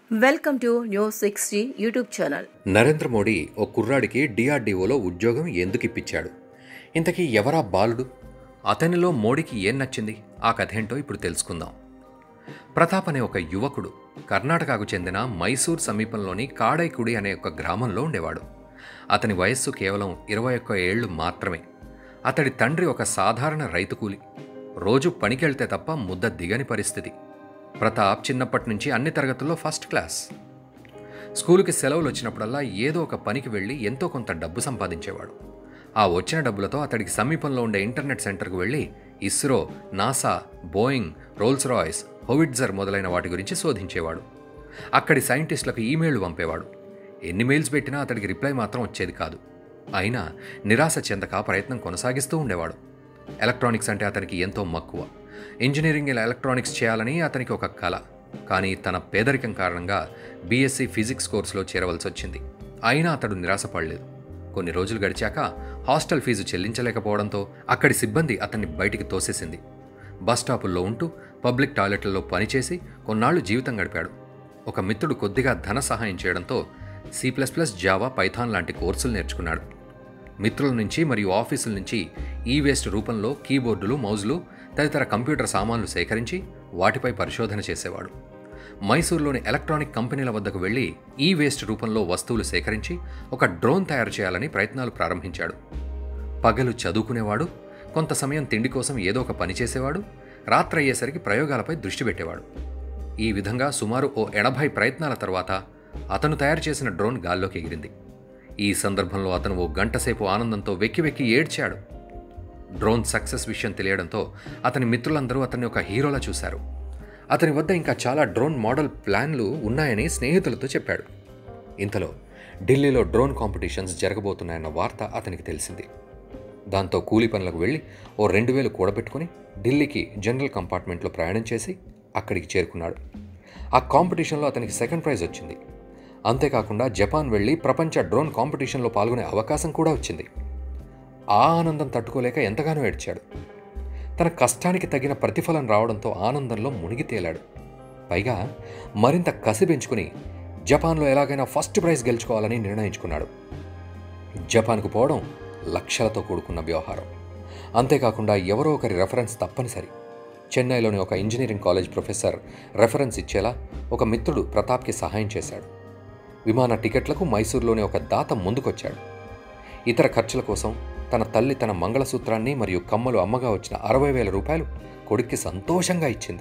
welcome to news sixty YouTube channel Narendra Modi ఓ కుర్రాడికి డిఆర్డీఓలో ఉద్యోగం ఎందుకు ఇప్పించాడు ఇంతకీ ఎవరా బాలుడు అతనిలో మోడీకి ఏం నచ్చింది ఆ కథ ఏంటో ఇప్పుడు తెలుసుకుందాం ప్రతాప్ అనే ఒక యువకుడు కర్ణాటకకు చెందిన మైసూర్ సమీపంలోని కాడైకుడి అనే ఒక గ్రామంలో ఉండేవాడు అతని వయస్సు కేవలం ఇరవై ఒక్క ఏళ్లు మాత్రమే అతడి తండ్రి ఒక సాధారణ రైతు కూలి రోజు పనికెళ్తే తప్ప ముద్ద దిగని పరిస్థితి ప్రతాప్ చిన్నప్పటి నుంచి అన్ని తరగతుల్లో ఫస్ట్ క్లాస్ స్కూలుకి సెలవులు వచ్చినప్పుడల్లా ఏదో ఒక పనికి వెళ్ళి ఎంతో కొంత డబ్బు సంపాదించేవాడు ఆ వచ్చిన డబ్బులతో అతడికి సమీపంలో ఉండే ఇంటర్నెట్ సెంటర్కు వెళ్ళి ISRO NASA Boeing Rolls Royce howitzer మొదలైన వాటి గురించి శోధించేవాడు అక్కడి సైంటిస్టులకు ఈమెయిల్ పంపేవాడు ఎన్ని మెయిల్స్ పెట్టినా అతడికి రిప్లై మాత్రం వచ్చేది కాదు అయినా నిరాశ చెందక ప్రయత్నం కొనసాగిస్తూ ఉండేవాడు ఎలక్ట్రానిక్స్ అంటే అతనికి ఎంతో మక్కువ ఇంజనీరింగ్ ఇలా ఎలక్ట్రానిక్స్ చేయాలని అతనికి ఒక కళ కానీ తన పేదరికం కారణంగా బీఎస్సీ ఫిజిక్స్ కోర్సులో చేరవలసి వచ్చింది అయినా అతడు నిరాశపడలేదు కొన్ని రోజులు గడిచాక హాస్టల్ ఫీజు చెల్లించలేకపోవడంతో అక్కడి సిబ్బంది అతన్ని బయటికి తోసేసింది బస్ స్టాపుల్లో ఉంటూ పబ్లిక్ టాయిలెట్లలో పనిచేసి కొన్నాళ్లు జీవితం గడిపాడు ఒక మిత్రుడు కొద్దిగా ధన సహాయం చేయడంతో C plus plus Java Python లాంటి కోర్సులు నేర్చుకున్నాడు మిత్రుల నుంచి మరియు ఆఫీసుల నుంచి ఈ వేస్ట్ రూపంలో కీబోర్డులు మౌజులు తదితర కంప్యూటర్ సామాన్లు సేకరించి వాటిపై పరిశోధన చేసేవాడు మైసూర్లోని ఎలక్ట్రానిక్ కంపెనీల వద్దకు వెళ్లి ఈ వేస్ట్ రూపంలో వస్తువులు సేకరించి ఒక డ్రోన్ తయారు చేయాలని ప్రయత్నాలు ప్రారంభించాడు పగలు చదువుకునేవాడు కొంత సమయం తిండి కోసం ఏదో ఒక పని చేసేవాడు రాత్రి అయ్యేసరికి ప్రయోగాలపై దృష్టి పెట్టేవాడు ఈ విధంగా సుమారు ఓ ఎనభై ప్రయత్నాల తర్వాత అతను తయారు చేసిన డ్రోన్ గాల్లోకి ఎగిరింది ఈ సందర్భంలో అతను ఓ గంట సేపు ఆనందంతో వెక్కి వెక్కి ఏడ్చాడు డ్రోన్ సక్సెస్ విషయం తెలియడంతో అతని మిత్రులందరూ అతన్ని ఒక హీరోలా చూశారు అతని వద్ద ఇంకా చాలా డ్రోన్ మోడల్ ప్లాన్లు ఉన్నాయని స్నేహితులతో చెప్పాడు ఇంతలో ఢిల్లీలో డ్రోన్ కాంపిటీషన్స్ జరగబోతున్నాయన్న వార్త అతనికి తెలిసింది దాంతో కూలి పనులకు వెళ్ళి ఓ రెండు వేలు కూడబెట్టుకుని ఢిల్లీకి జనరల్ కంపార్ట్మెంట్లో ప్రయాణం చేసి అక్కడికి చేరుకున్నాడు ఆ కాంపిటీషన్లో అతనికి సెకండ్ ప్రైజ్ వచ్చింది అంతేకాకుండా జపాన్ వెళ్ళి ప్రపంచ డ్రోన్ కాంపిటీషన్లో పాల్గొనే అవకాశం కూడా వచ్చింది ఆ ఆనందం తట్టుకోలేక ఎంతగానో ఏడ్చాడు తన కష్టానికి తగిన ప్రతిఫలం రావడంతో ఆనందంలో మునిగి తేలాడు పైగా మరింత కసి పెంచుకుని జపాన్లో ఎలాగైనా ఫస్ట్ ప్రైజ్ గెలుచుకోవాలని నిర్ణయించుకున్నాడు జపాన్కు పోవడం లక్షలతో కూడుకున్న వ్యవహారం అంతేకాకుండా ఎవరో ఒకరి రెఫరెన్స్ తప్పనిసరి చెన్నైలోని ఒక ఇంజనీరింగ్ కాలేజ్ ప్రొఫెసర్ రెఫరెన్స్ ఇచ్చేలా ఒక మిత్రుడు ప్రతాప్కి సహాయం చేశాడు విమాన టికెట్లకు మైసూర్లోని ఒక దాత ముందుకొచ్చాడు ఇతర ఖర్చుల కోసం తన తల్లి తన మంగళసూత్రాన్ని మరియు కమ్మలు అమ్మగా వచ్చిన అరవై వేల రూపాయలు కొడుక్కి సంతోషంగా ఇచ్చింది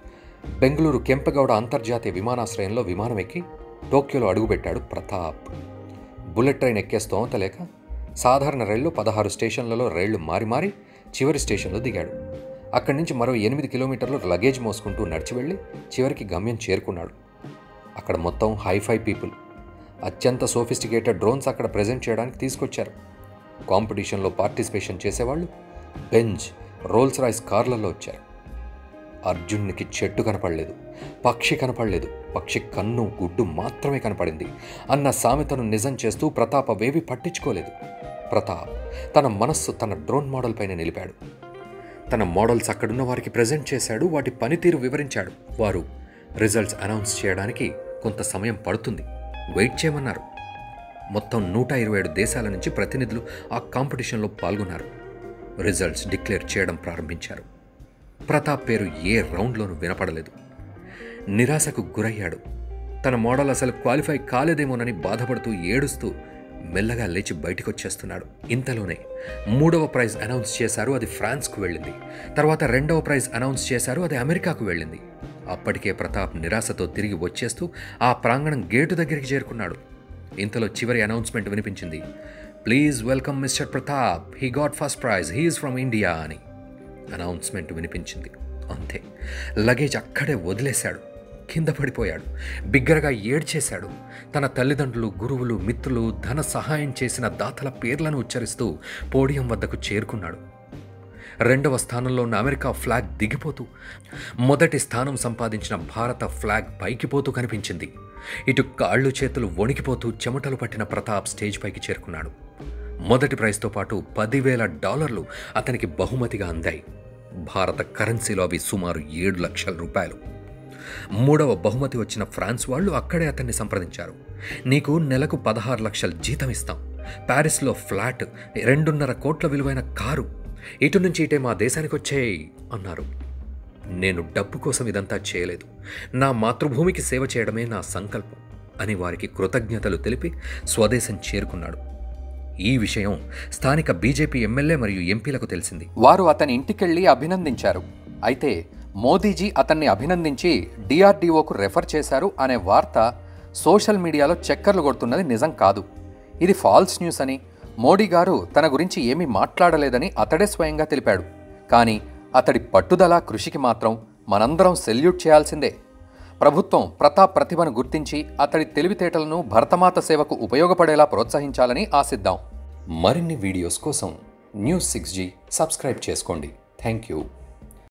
బెంగళూరు కెంపగౌడ అంతర్జాతీయ విమానాశ్రయంలో విమానం ఎక్కి టోక్యోలో అడుగుపెట్టాడు ప్రతాప్ బుల్లెట్ ట్రైన్ ఎక్కే స్తోమత లేక సాధారణ రైల్లో పదహారు స్టేషన్లలో రైళ్లు మారి మారి చివరి స్టేషన్లో దిగాడు అక్కడి నుంచి మరో ఎనిమిది కిలోమీటర్లు లగేజ్ మోసుకుంటూ నడిచి వెళ్ళి చివరికి గమ్యం చేరుకున్నాడు అక్కడ మొత్తం హైఫై పీపుల్ అత్యంత సోఫిస్టికేటెడ్ డ్రోన్స్ అక్కడ ప్రజెంట్ చేయడానికి తీసుకొచ్చారు కాంపిటీషన్లో పార్టిసిపేషన్ చేసేవాళ్ళు బెంజ్ రోల్స్ రాయ్స్ కార్లలో వచ్చారు అర్జునునికి చెట్టు కనపడలేదు పక్షి కనపడలేదు పక్షి కన్ను గుడ్డు మాత్రమే కనపడింది అన్న సామెతను నిజం చేస్తూ ప్రతాప్ అవేవి పట్టించుకోలేదు ప్రతాప్ తన మనస్సు తన డ్రోన్ మోడల్ పైన నిలిపాడు తన మోడల్స్ అక్కడున్న వారికి ప్రజెంట్ చేశాడు వాటి పనితీరు వివరించాడు వారు రిజల్ట్స్ అనౌన్స్ చేయడానికి కొంత సమయం పడుతుంది వెయిట్ చేయమన్నారు మొత్తం నూట ఇరవై ఏడు దేశాల నుంచి ప్రతినిధులు ఆ కాంపిటీషన్లో పాల్గొన్నారు రిజల్ట్స్ డిక్లేర్ చేయడం ప్రారంభించారు ప్రతాప్ పేరు ఏ రౌండ్లోనూ వినపడలేదు నిరాశకు గురయ్యాడు తన మోడల్ అసలు క్వాలిఫై కాలేదేమోనని బాధపడుతూ ఏడుస్తూ మెల్లగా లేచి బయటికి వచ్చేస్తున్నాడు ఇంతలోనే మూడవ ప్రైజ్ అనౌన్స్ చేశారు అది ఫ్రాన్స్కు వెళ్ళింది తర్వాత రెండవ ప్రైజ్ అనౌన్స్ చేశారు అది అమెరికాకు వెళ్ళింది అప్పటికే ప్రతాప్ నిరాశతో తిరిగి వచ్చేస్తూ ఆ ప్రాంగణం గేటు దగ్గరికి చేరుకున్నాడు ఇంతలో చివరి అనౌన్స్మెంట్ వినిపించింది please welcome Mister Pratap he got first prize he is from India అని అనౌన్స్మెంట్ వినిపించింది అంతే లగేజ్ అక్కడే వదిలేశాడు కింద పడిపోయాడు బిగ్గరగా ఏడ్చేశాడు తన తల్లిదండ్రులు గురువులు మిత్రులు ధన సహాయం చేసిన దాతల పేర్లను ఉచ్చరిస్తూ పోడియం వద్దకు చేరుకున్నాడు రెండవ స్థానంలో ఉన్న అమెరికా ఫ్లాగ్ దిగిపోతూ మొదటి స్థానం సంపాదించిన భారత ఫ్లాగ్ పైకిపోతూ కనిపించింది ఇటు కాళ్ళు చేతులు వణికిపోతూ చెమటలు పట్టిన ప్రతాప్ స్టేజ్ పైకి చేరుకున్నాడు మొదటి ప్రైజ్తో పాటు పదివేల డాలర్లు అతనికి బహుమతిగా అందాయి భారత కరెన్సీలో అవి సుమారు ఏడు లక్షల రూపాయలు మూడవ బహుమతి వచ్చిన ఫ్రాన్స్ వాళ్ళు అక్కడే అతన్ని సంప్రదించారు నీకు నెలకు పదహారు లక్షల జీతం ఇస్తాం ప్యారిస్లో ఫ్లాట్ రెండున్నర కోట్ల విలువైన కారు ఇటు నుంచి ఇటే మా దేశానికి వచ్చేయి అన్నారు నేను డబ్బు కోసం ఇదంతా చేయలేదు నా మాతృభూమికి సేవ చేయడమే నా సంకల్పం అని వారికి కృతజ్ఞతలు తెలిపి స్వదేశం చేరుకున్నాడు ఈ విషయం స్థానిక బీజేపీ ఎమ్మెల్యే మరియు ఎంపీలకు తెలిసింది వారు అతని ఇంటికెళ్ళి అభినందించారు అయితే మోదీజీ అతన్ని అభినందించి డిఆర్డీఓకు రెఫర్ చేశారు అనే వార్త సోషల్ మీడియాలో చక్కర్లు కొడుతున్నది నిజం కాదు ఇది ఫాల్స్ న్యూస్ అని మోడీ గారు తన గురించి ఏమీ మాట్లాడలేదని అతడే స్వయంగా తెలిపాడు కానీ అతడి పట్టుదల కృషికి మాత్రం మనందరం సెల్యూట్ చేయాల్సిందే ప్రభుత్వం ప్రతాప్ ప్రతిభను గుర్తించి అతడి తెలివితేటలను భరతమాత సేవకు ఉపయోగపడేలా ప్రోత్సహించాలని ఆశిద్దాం మరిన్ని వీడియోస్ కోసం న్యూస్ సిక్స్ జీ సబ్స్క్రైబ్ చేసుకోండి థ్యాంక్ యూ